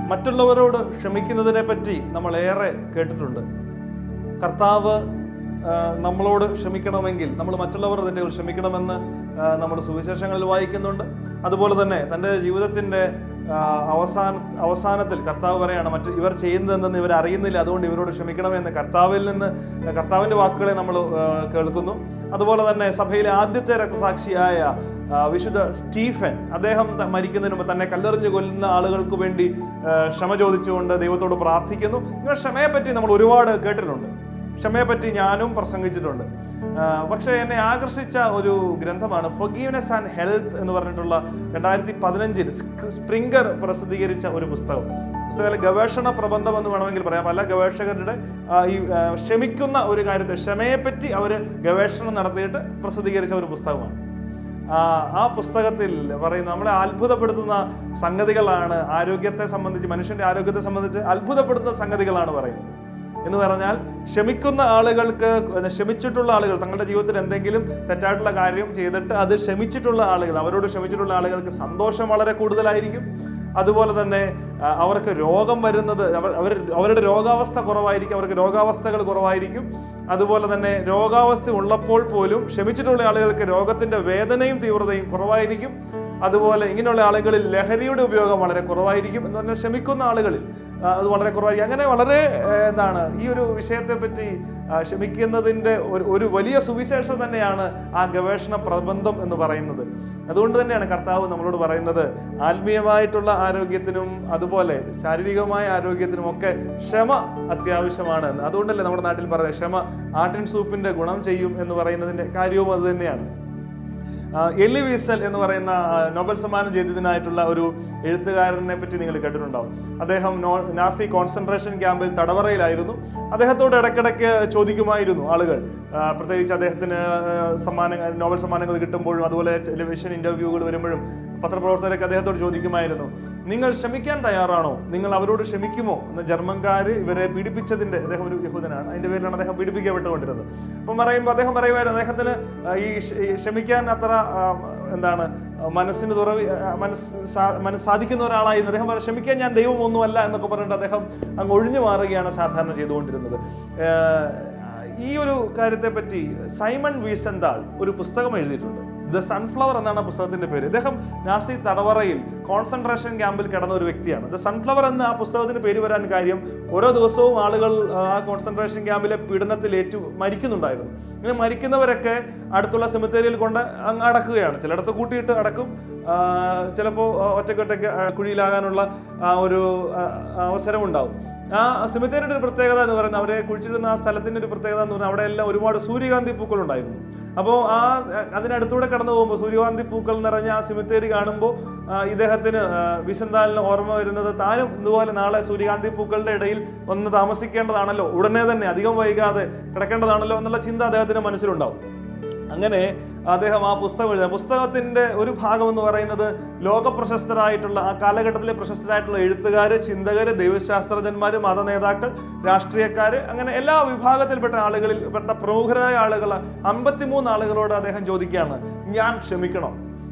മറ്റുള്ളവരോട് ക്ഷമിക്കുന്നതിനെ പറ്റി നമ്മൾ ഏറെ കേട്ടിട്ടുണ്ട് കർത്താവ് ആ, നമ്മളോട് ക്ഷമിക്കണമെങ്കിൽ നമ്മൾ മറ്റുള്ളവരുടെ തെറ്റുകൾ ക്ഷമിക്കണമെന്ന് ആ, നമ്മുടെ സുവിശേഷങ്ങളിൽ വായിക്കുന്നുണ്ട് അതുപോലെ തന്നെ തൻ്റെ ജീവിതത്തിൻ്റെ ആ, അവസാന അവസാനത്തിൽ കർത്താവ് പറയാണ് മറ്റ് ഇവർ ചെയ്യുന്നതെന്ന് ഇവർ അറിയുന്നില്ല അതുകൊണ്ട് ഇവരോട് ക്ഷമിക്കണമെന്ന് കർത്താവിൽ നിന്ന് കർത്താവിൻ്റെ വാക്കുകളെ നമ്മൾ ആ, കേൾക്കുന്നു അതുപോലെ തന്നെ സഭയിലെ ആദ്യത്തെ രക്തസാക്ഷിയായ ആ, വിശുദ്ധ സ്റ്റീഫൻ അദ്ദേഹം ത- മരിക്കുന്നതിന് മുമ്പ് തന്നെ കല്ലെറിഞ്ഞ് കൊല്ലുന്ന ആളുകൾക്ക് വേണ്ടി ആ, ക്ഷമ ചോദിച്ചുകൊണ്ട് ദൈവത്തോട് പ്രാർത്ഥിക്കുന്നു നിങ്ങൾ ക്ഷമയെപ്പറ്റി നമ്മൾ ഒരുപാട് കേട്ടിട്ടുണ്ട് ക്ഷമയെപ്പറ്റി ഞാനും പ്രസംഗിച്ചിട്ടുണ്ട് ആ, പക്ഷേ എന്നെ ആകർഷിച്ച ഒരു ഗ്രന്ഥമാണ് ഫൊഗീവ്നെസ് ആൻഡ് ഹെൽത്ത് എന്ന് പറഞ്ഞിട്ടുള്ള രണ്ടായിരത്തി പതിനഞ്ചിൽ സ്പ്രിംഗർ പ്രസിദ്ധീകരിച്ച ഒരു പുസ്തകം പുസ്തകത്തിലെ ഗവേഷണ പ്രബന്ധം എന്ന് വേണമെങ്കിൽ പറയാം പല ഗവേഷകരുടെ ആ, ഈ ആ, ക്ഷമിക്കുന്ന ഒരു കാര്യത്തെ ക്ഷമയെപ്പറ്റി അവർ ഗവേഷണം നടത്തിയിട്ട് പ്രസിദ്ധീകരിച്ച ഒരു പുസ്തകമാണ് ആ, ആ പുസ്തകത്തിൽ പറയുന്ന നമ്മളെ അത്ഭുതപ്പെടുത്തുന്ന സംഗതികളാണ് ആരോഗ്യത്തെ സംബന്ധിച്ച് മനുഷ്യന്റെ ആരോഗ്യത്തെ സംബന്ധിച്ച് അത്ഭുതപ്പെടുത്തുന്ന സംഗതികളാണ് പറയുന്നത് എന്ന് പറഞ്ഞാൽ ക്ഷമിക്കുന്ന ആളുകൾക്ക് ക്ഷമിച്ചിട്ടുള്ള ആളുകൾ തങ്ങളുടെ ജീവിതത്തിൽ എന്തെങ്കിലും തെറ്റായിട്ടുള്ള കാര്യം ചെയ്തിട്ട് അത് ക്ഷമിച്ചിട്ടുള്ള ആളുകൾ അവരോട് ക്ഷമിച്ചിട്ടുള്ള ആളുകൾക്ക് സന്തോഷം വളരെ കൂടുതലായിരിക്കും അതുപോലെ തന്നെ ആ, അവർക്ക് രോഗം വരുന്നത് അവർ അവർ അവരുടെ രോഗാവസ്ഥ കുറവായിരിക്കും അവർക്ക് രോഗാവസ്ഥകൾ കുറവായിരിക്കും അതുപോലെ തന്നെ രോഗാവസ്ഥ ഉള്ളപ്പോൾ പോലും ക്ഷമിച്ചിട്ടുള്ള ആളുകൾക്ക് രോഗത്തിന്റെ വേദനയും തീവ്രതയും കുറവായിരിക്കും അതുപോലെ ഇങ്ങനെയുള്ള ആളുകളിൽ ലഹരിയുടെ ഉപയോഗം വളരെ കുറവായിരിക്കും എന്ന് പറഞ്ഞാൽ ക്ഷമിക്കുന്ന ആളുകളിൽ ആ, അത് വളരെ കുറവായിരിക്കും അങ്ങനെ വളരെ ഏ, എന്താണ് ഈ ഒരു വിഷയത്തെ പറ്റി ആ, ക്ഷമിക്കുന്നതിൻ്റെ ഒരു ഒരു വലിയ സുവിശേഷം തന്നെയാണ് ആ ഗവേഷണ പ്രബന്ധം എന്ന് പറയുന്നത് അതുകൊണ്ട് തന്നെയാണ് കർത്താവ് നമ്മളോട് പറയുന്നത് ആത്മീയമായിട്ടുള്ള ആരോഗ്യത്തിനും അതുപോലെ ശാരീരികമായ ആരോഗ്യത്തിനും ഒക്കെ ക്ഷമ അത്യാവശ്യമാണ് എന്ന് അതുകൊണ്ടല്ലേ നമ്മുടെ നാട്ടിൽ പറയുന്നത് ക്ഷമ ആട്ടിൻ സൂപ്പിന്റെ ഗുണം ചെയ്യും എന്ന് പറയുന്നതിന്റെ കാര്യവും അത് തന്നെയാണ് ആ, എലി വീസൽ എന്ന് പറയുന്ന ആ, നോബൽ സമ്മാനം ജേതനായിട്ടുള്ള ഒരു എഴുത്തുകാരനെ പറ്റി നിങ്ങൾ കേട്ടിട്ടുണ്ടാവും അദ്ദേഹം നോ നാസി കോൺസെൻട്രേഷൻ ക്യാമ്പിൽ തടവറയിലായിരുന്നു അദ്ദേഹത്തോട് ഇടയ്ക്കിടയ്ക്ക് ചോദിക്കുമായിരുന്നു ആളുകൾ ആ, പ്രത്യേകിച്ച് അദ്ദേഹത്തിന് ആ, സമ്മാന നോബൽ സമ്മാനങ്ങൾ കിട്ടുമ്പോഴും അതുപോലെ ടെലിവിഷൻ ഇന്റർവ്യൂകൾ വരുമ്പോഴും പത്രപ്രവർത്തകരൊക്കെ അദ്ദേഹത്തോട് ചോദിക്കുമായിരുന്നു നിങ്ങൾ ക്ഷമിക്കാൻ തയ്യാറാണോ നിങ്ങൾ അവരോട് ക്ഷമിക്കുമോ എന്ന് ജർമ്മൻകാർ ഇവരെ പീഡിപ്പിച്ചതിന്റെ അദ്ദേഹം ഒരു യഹൂദനാണ് അതിന്റെ പേരിലാണ് അദ്ദേഹം പീഡിപ്പിക്കപ്പെട്ടുകൊണ്ടിരുന്നത് അപ്പം പറയുമ്പോൾ അദ്ദേഹം പറയുമായിരുന്നു അദ്ദേഹത്തിന് ആ, ഈ ക്ഷ- ഈ ക്ഷമിക്കാൻ അത്ര ആ, എന്താണ് ആ, മനസ്സിന് തുറവി ആ, മനസ്സ് സാ- മനസ്സ് സാധിക്കുന്ന ഒരാളായിരുന്നു അദ്ദേഹം പറയും ക്ഷമിക്കാൻ ഞാൻ ദൈവമൊന്നുമല്ല എന്നൊക്കെ പറഞ്ഞിട്ട് അദ്ദേഹം അങ്ങ് ഒഴിഞ്ഞു മാറുകയാണ് സാധാരണ ചെയ്തുകൊണ്ടിരുന്നത് ഏഹ്, ഈ ഒരു കാര്യത്തെ പറ്റി സൈമൺ വീസന്താൾ ഒരു പുസ്തകം എഴുതിയിട്ടുണ്ട് ദ സൺഫ്ലവർ എന്നാണ് ആ പുസ്തകത്തിന്റെ പേര് ഇദ്ദേഹം നാസി തടവറയിൽ കോൺസെൻട്രേഷൻ ക്യാമ്പിൽ കിടന്ന ഒരു വ്യക്തിയാണ് ദ സൺഫ്ലവർ എന്ന ആ പുസ്തകത്തിന് പേര് വരാൻ കാര്യം ഓരോ ദിവസവും ആളുകൾ ആ കോൺസെൻട്രേഷൻ ക്യാമ്പിലെ പീഡനത്തിൽ ഏറ്റു മരിക്കുന്നുണ്ടായിരുന്നു ഇങ്ങനെ മരിക്കുന്നവരൊക്കെ അടുത്തുള്ള സെമിത്തേരിയിൽ കൊണ്ട് അങ്ങ് അടക്കുകയാണ് ചിലയിടത്ത് കൂട്ടിയിട്ട് അടക്കും ചിലപ്പോൾ ഒറ്റയ്ക്കൊറ്റയ്ക്ക് കുഴിയിലാകാനുള്ള ആ ഒരു ആ, അവസരം ഉണ്ടാവും ആ സെമിത്തേരിയുടെ ഒരു പ്രത്യേകത എന്ന് പറയുന്നത് അവരെ കുഴിച്ചിടുന്ന ആ സ്ഥലത്തിന്റെ ഒരു പ്രത്യേകത എന്ന് പറഞ്ഞാൽ അവിടെ എല്ലാം ഒരുപാട് സൂര്യകാന്തി പൂക്കൾ ഉണ്ടായിരുന്നു അപ്പോൾ ആ അതിനടുത്തൂടെ കടന്നു പോകുമ്പോൾ സൂര്യകാന്തി പൂക്കൾ നിറഞ്ഞ ആ സെമിത്തേരി കാണുമ്പോൾ ആ, ഇദ്ദേഹത്തിന് ആ, വിശന്താലിന് ഓർമ്മ വരുന്നത് താനും ഇതുപോലെ നാളെ സൂര്യകാന്തി പൂക്കളുടെ ഇടയിൽ ഒന്ന് താമസിക്കേണ്ടതാണല്ലോ ഉടനെ തന്നെ അധികം വൈകാതെ കിടക്കേണ്ടതാണല്ലോ എന്നുള്ള ചിന്ത അദ്ദേഹത്തിന്റെ മനസ്സിലുണ്ടാവും അങ്ങനെ അദ്ദേഹം ആ പുസ്തകം എഴുതുക പുസ്തകത്തിന്റെ ഒരു ഭാഗം എന്ന് പറയുന്നത് ലോക പ്രശസ്തരായിട്ടുള്ള ആ കാലഘട്ടത്തിലെ പ്രശസ്തരായിട്ടുള്ള എഴുത്തുകാര് ചിന്തകര് ദൈവശാസ്ത്രജ്ഞന്മാര് മതനേതാക്കൾ രാഷ്ട്രീയക്കാര് അങ്ങനെ എല്ലാ വിഭാഗത്തിൽപ്പെട്ട ആളുകളിൽ പെട്ട പ്രമുഖരായ ആളുകൾ അമ്പത്തിമൂന്ന് ആളുകളോട് അദ്ദേഹം ചോദിക്കുകയാണ് ഞാൻ ക്ഷമിക്കണോ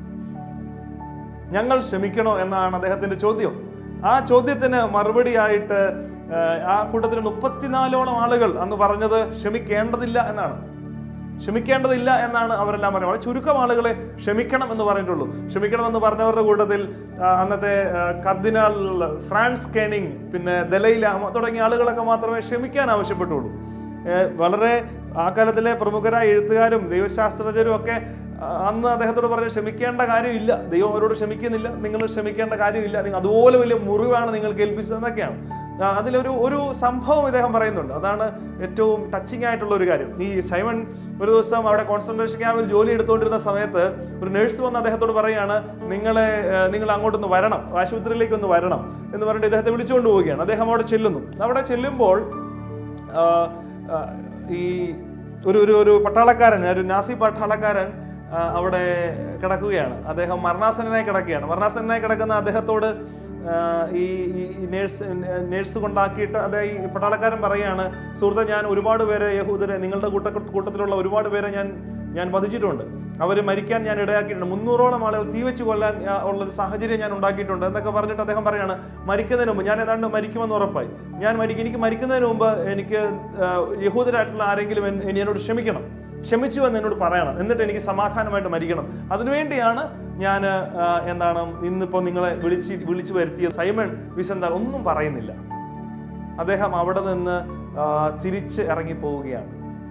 ഞങ്ങൾ ക്ഷമിക്കണോ എന്നാണ് അദ്ദേഹത്തിന്റെ ചോദ്യം ആ ചോദ്യത്തിന് മറുപടിയായിട്ട് ആ, ആ കൂട്ടത്തിൽ മുപ്പത്തിനാലോളം ആളുകൾ അന്ന് പറഞ്ഞത് ക്ഷമിക്കേണ്ടതില്ല എന്നാണ് ക്ഷമിക്കേണ്ടതില്ല എന്നാണ് അവരെല്ലാം പറയുന്നത് വളരെ ചുരുക്കം ആളുകളെ ക്ഷമിക്കണം എന്ന് പറഞ്ഞിട്ടുള്ളൂ ക്ഷമിക്കണം എന്ന് പറഞ്ഞവരുടെ കൂട്ടത്തിൽ ആ, അന്നത്തെ ആ, കർദിനാൾ ഫ്രാൻസ് കേണിങ് പിന്നെ ദലൈല തുടങ്ങിയ ആളുകളൊക്കെ മാത്രമേ ക്ഷമിക്കാൻ ആവശ്യപ്പെട്ടുള്ളൂ ഏഹ് വളരെ ആ കാലത്തിലെ പ്രമുഖരായ എഴുത്തുകാരും ദൈവശാസ്ത്രജ്ഞരും ഒക്കെ ആ, അന്ന് അദ്ദേഹത്തോട് പറഞ്ഞു ക്ഷമിക്കേണ്ട കാര്യമില്ല ദൈവം അവരോട് ക്ഷമിക്കുന്നില്ല നിങ്ങൾ ക്ഷമിക്കേണ്ട കാര്യമില്ല നിങ്ങൾ അതുപോലെ വലിയ മുറിവാണ് നിങ്ങൾക്ക് ഏൽപ്പിച്ചതെന്നൊക്കെയാണ് ആ, അതിലൊരു ഒരു സംഭവം ഇദ്ദേഹം പറയുന്നുണ്ട് അതാണ് ഏറ്റവും ടച്ചിങ് ആയിട്ടുള്ള ഒരു കാര്യം ഈ സൈമൺ ഒരു ദിവസം അവിടെ കോൺസെൻട്രേഷൻ ക്യാമ്പിൽ ജോലി എടുത്തുകൊണ്ടിരുന്ന സമയത്ത് ഒരു നഴ്സ് വന്ന് അദ്ദേഹത്തോട് പറയാണ് നിങ്ങളെ ആ, നിങ്ങൾ അങ്ങോട്ടൊന്ന് വരണം ആശുപത്രിയിലേക്ക് ഒന്ന് വരണം എന്ന് പറഞ്ഞിട്ട് ഇദ്ദേഹത്തെ വിളിച്ചുകൊണ്ട് പോവുകയാണ് അദ്ദേഹം അവിടെ ചെല്ലുന്നു അവിടെ ചെല്ലുമ്പോൾ ആ, ആ, ഈ ഒരു ഒരു ഒരു പട്ടാളക്കാരൻ ഒരു നാസി പട്ടാളക്കാരൻ ആ, അവിടെ കിടക്കുകയാണ് അദ്ദേഹം മരണാസനായി കിടക്കുകയാണ് മരണാസനായി കിടക്കുന്ന അദ്ദേഹത്തോട് ആ, ഈ ഈ- ഈ നേഴ്സ് നേഴ്സ് കൊണ്ടാക്കിയിട്ട് അദ്ദേഹം ഈ പട്ടാളക്കാരൻ പറയുകയാണ് സുഹൃത്തെ ഞാൻ ഒരുപാട് പേരെ യഹൂദരെ നിങ്ങളുടെ കൂട്ട കൂട്ടത്തിലുള്ള ഒരുപാട് പേരെ ഞാൻ ഞാൻ വധിച്ചിട്ടുണ്ട് അവർ മരിക്കാൻ ഞാൻ ഇടയാക്കിയിട്ടുണ്ട് മുന്നൂറോളം ആളുകൾ തീ വെച്ച് കൊല്ലാൻ ആ, ഉള്ളൊരു സാഹചര്യം ഞാൻ ഉണ്ടാക്കിയിട്ടുണ്ട് എന്നൊക്കെ പറഞ്ഞിട്ട് അദ്ദേഹം പറയാണ് മരിക്കുന്നതിന് മുമ്പ് ഞാൻ ഏതാണ്ട് മരിക്കുമെന്ന് ഉറപ്പായി ഞാൻ മരിക്കും എനിക്ക് മരിക്കുന്നതിന് മുമ്പ് എനിക്ക് ആ, യഹൂദരായിട്ടുള്ള ആരെങ്കിലും എൻ- എന്നെ- എന്നോട് ക്ഷമിക്കണം ക്ഷമിച്ചു എന്ന് എന്നോട് പറയണം എന്നിട്ട് എനിക്ക് സമാധാനമായിട്ട് മരിക്കണം അതിനുവേണ്ടിയാണ് ഞാൻ ആ, എന്താണ് ഇന്നിപ്പോൾ നിങ്ങളെ വിളിച്ച് വിളിച്ചു വരുത്തിയത് സൈമൺ വിസന്താൽ ഒന്നും പറയുന്നില്ല അദ്ദേഹം അവിടെ നിന്ന് ആ, തിരിച്ച് ഇറങ്ങി പോവുകയാണ്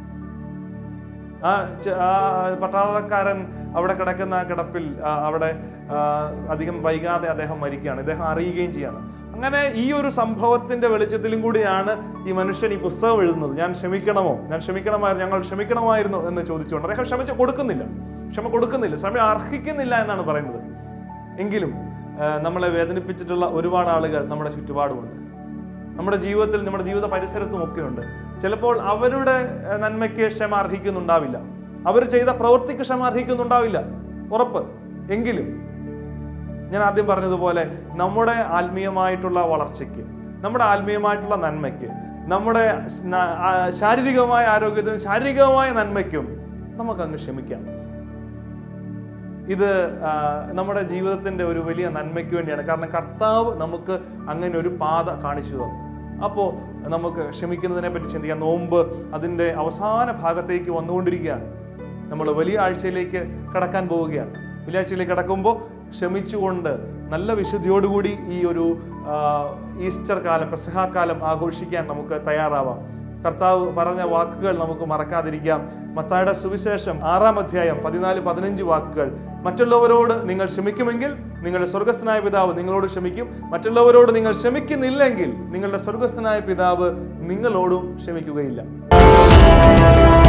ആ ച- ആ പട്ടാളക്കാരൻ അവിടെ കിടക്കുന്ന ആ കിടപ്പിൽ ആ, അവിടെ ആ, അധികം വൈകാതെ അദ്ദേഹം മരിക്കുകയാണ് ഇദ്ദേഹം അറിയുകയും ചെയ്യാണ് അങ്ങനെ ഈ ഒരു സംഭവത്തിന്റെ വെളിച്ചത്തിലും കൂടിയാണ് ഈ മനുഷ്യൻ ഈ പുസ്തകം എഴുതുന്നത് ഞാൻ ക്ഷമിക്കണമോ ഞാൻ ക്ഷമിക്കണമായിരുന്നു ഞങ്ങൾ ക്ഷമിക്കണമായിരുന്നു എന്ന് ചോദിച്ചുകൊണ്ട് അദ്ദേഹം ക്ഷമിച്ച് കൊടുക്കുന്നില്ല ക്ഷമ കൊടുക്കുന്നില്ല ക്ഷമ അർഹിക്കുന്നില്ല എന്നാണ് പറയുന്നത് എങ്കിലും ആ, നമ്മളെ വേദനിപ്പിച്ചിട്ടുള്ള ഒരുപാട് ആളുകൾ നമ്മുടെ ചുറ്റുപാടുമുണ്ട് നമ്മുടെ ജീവിതത്തിൽ നമ്മുടെ ജീവിത പരിസരത്തും ഒക്കെ ഉണ്ട് ചിലപ്പോൾ അവരുടെ ഏഹ്, നന്മയ്ക്ക് ക്ഷമ അർഹിക്കുന്നുണ്ടാവില്ല അവർ ചെയ്ത പ്രവൃത്തിക്ക് ക്ഷമ അർഹിക്കുന്നുണ്ടാവില്ല ഉറപ്പ് എങ്കിലും ഞാൻ ആദ്യം പറഞ്ഞതുപോലെ നമ്മുടെ ആത്മീയമായിട്ടുള്ള വളർച്ചയ്ക്ക് നമ്മുടെ ആത്മീയമായിട്ടുള്ള നന്മയ്ക്ക് നമ്മുടെ സ്ന- ആ, ശാരീരികമായ ആരോഗ്യത്തിനും ശാരീരികമായ നന്മയ്ക്കും നമുക്കങ്ങ് ക്ഷമിക്കാം ഇത് ആ, നമ്മുടെ ജീവിതത്തിന്റെ ഒരു വലിയ നന്മയ്ക്ക് വേണ്ടിയാണ് കാരണം കർത്താവ് നമുക്ക് അങ്ങനെ ഒരു പാത കാണിച്ചു തന്നു അപ്പോൾ നമുക്ക് ക്ഷമിക്കുന്നതിനെ പറ്റി ചിന്തിക്കാം നോമ്പ് അതിൻ്റെ അവസാന ഭാഗത്തേക്ക് വന്നുകൊണ്ടിരിക്കുകയാണ് നമ്മൾ വലിയ ആഴ്ചയിലേക്ക് കടക്കാൻ പോവുകയാണ് വലിയ ആഴ്ചയിലേക്ക് കടക്കുമ്പോൾ ക്ഷമിച്ചുകൊണ്ട് നല്ല വിശുദ്ധിയോടുകൂടി ഈ ഒരു ആ, ഈസ്റ്റർ കാലം പെസഹ കാലം ആഘോഷിക്കാൻ നമുക്ക് തയ്യാറാവാം കർത്താവ് പറഞ്ഞ വാക്കുകൾ നമുക്ക് മറക്കാതിരിക്കാം മത്തായുടെ സുവിശേഷം ആറാം അധ്യായം പതിനാല് പതിനഞ്ച് വാക്കുകൾ മറ്റുള്ളവരോട് നിങ്ങൾ ക്ഷമിക്കുമെങ്കിൽ നിങ്ങളുടെ സ്വർഗസ്ഥനായ പിതാവ് നിങ്ങളോട് ക്ഷമിക്കും മറ്റുള്ളവരോട് നിങ്ങൾ ക്ഷമിക്കുന്നില്ലെങ്കിൽ നിങ്ങളുടെ സ്വർഗസ്ഥനായ പിതാവ് നിങ്ങളോടും ക്ഷമിക്കുകയില്ല